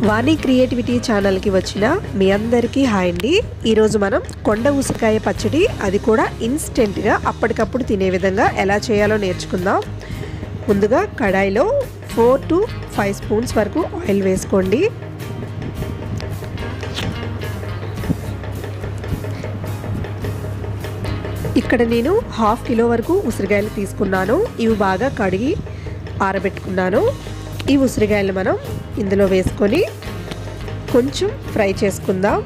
వాణి creativity ఛానల్కి వచ్చిన మీ అందరికీ హాయ్ అండి ఈరోజు మనం కొండ ఉసిరికాయ పచ్చడి అది కూడా ఇన్స్టెంట్గా అప్పటికప్పుడు తినే విధంగా ఎలా చేయాలో నేర్చుకుందాం ముందుగా కడాయిలో ఫోర్ టు ఫైవ్ స్పూన్స్ వరకు ఆయిల్ వేసుకోండి ఇక్కడ నేను హాఫ్ కిలో వరకు ఉసిరికాయలు తీసుకున్నాను ఇవి బాగా కడిగి ఆరబెట్టుకున్నాను ఈ ఉసిరికాయలు మనం ఇందులో వేసుకొని కొంచెం ఫ్రై చేసుకుందాం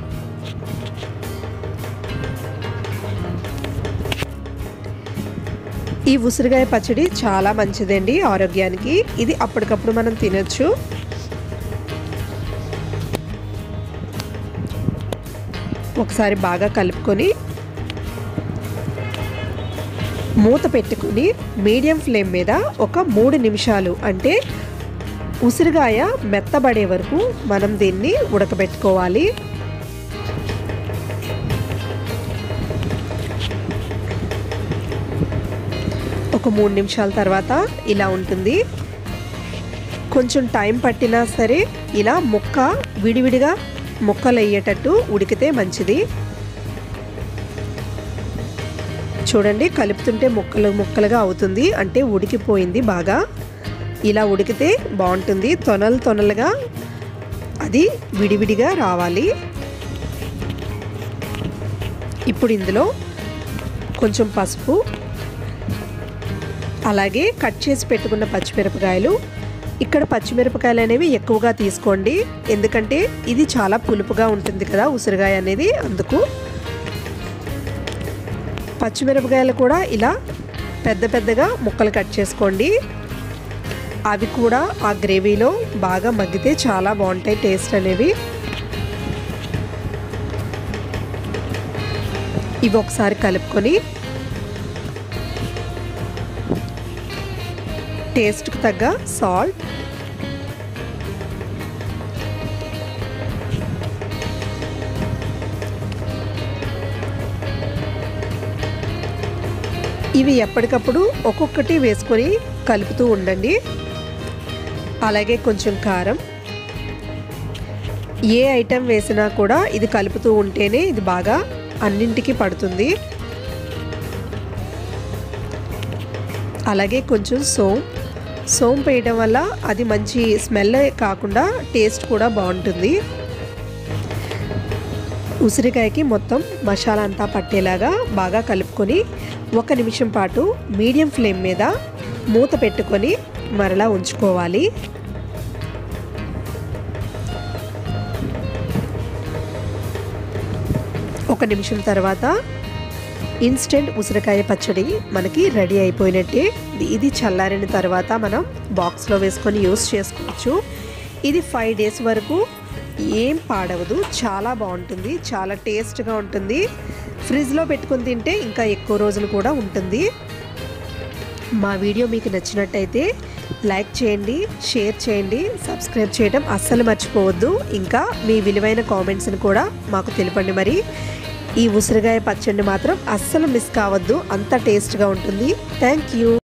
ఈ ఉసిరికాయ పచ్చడి చాలా మంచిదండి ఆరోగ్యానికి ఇది అప్పటికప్పుడు మనం తినొచ్చు ఒకసారి బాగా కలుపుకొని మూత పెట్టుకుని మీడియం ఫ్లేమ్ మీద ఒక మూడు నిమిషాలు అంటే ఉసిరిగాయ మెత్తబడే వరకు మనం దీన్ని ఉడకబెట్టుకోవాలి ఒక మూడు నిమిషాల తర్వాత ఇలా ఉంటుంది కొంచెం టైం పట్టినా సరే ఇలా ముక్క విడివిడిగా ముక్కలు అయ్యేటట్టు ఉడికితే మంచిది చూడండి కలుపుతుంటే ముక్కలు ముక్కలుగా అవుతుంది అంటే ఉడికిపోయింది బాగా ఇలా ఉడికితే బాగుంటుంది తొనలు తొనలుగా అది విడివిడిగా రావాలి ఇప్పుడు ఇందులో కొంచెం పసుపు అలాగే కట్ చేసి పెట్టుకున్న పచ్చిమిరపకాయలు ఇక్కడ పచ్చిమిరపకాయలు అనేవి ఎక్కువగా తీసుకోండి ఎందుకంటే ఇది చాలా పులుపుగా ఉంటుంది కదా ఉసిరికాయ అనేది అందుకు పచ్చిమిరపకాయలు కూడా ఇలా పెద్ద పెద్దగా ముక్కలు కట్ చేసుకోండి అవి కూడా ఆ గ్రేవీలో బాగా మగ్గితే చాలా బాగుంటాయి టేస్ట్ అనేవి ఇవి ఒకసారి కలుపుకొని టేస్ట్కి తగ్గ సాల్ట్ ఇవి ఎప్పటికప్పుడు ఒక్కొక్కటి వేసుకొని కలుపుతూ ఉండండి అలాగే కొంచెం కారం ఏ ఐటెం వేసినా కూడా ఇది కలుపుతూ ఉంటేనే ఇది బాగా అన్నింటికి పడుతుంది అలాగే కొంచెం సోమ్ సోమ్ వేయడం వల్ల అది మంచి స్మెల్ కాకుండా టేస్ట్ కూడా బాగుంటుంది ఉసిరికాయకి మొత్తం మసాలా అంతా పట్టేలాగా బాగా కలుపుకొని ఒక నిమిషం పాటు మీడియం ఫ్లేమ్ మీద మూత పెట్టుకొని మరలా ఉంచుకోవాలి ఒక నిమిషం తర్వాత ఇన్స్టెంట్ ఉసిరికాయ పచ్చడి మనకి రెడీ అయిపోయినట్టే ఇది చల్లారిన తర్వాత మనం బాక్స్లో వేసుకొని యూస్ చేసుకోవచ్చు ఇది ఫైవ్ డేస్ వరకు ఏం పాడవదు చాలా బాగుంటుంది చాలా టేస్ట్గా ఉంటుంది ఫ్రిడ్జ్లో పెట్టుకొని తింటే ఇంకా ఎక్కువ రోజులు కూడా ఉంటుంది మా వీడియో మీకు నచ్చినట్టయితే లైక్ చేయండి షేర్ చేయండి సబ్స్క్రైబ్ చేయడం అస్సలు మర్చిపోవద్దు ఇంకా మీ విలువైన కామెంట్స్ని కూడా మాకు తెలపండి మరి ఈ ఉసిరికాయ పచ్చడిని మాత్రం అస్సలు మిస్ కావద్దు అంత టేస్ట్గా ఉంటుంది థ్యాంక్ యూ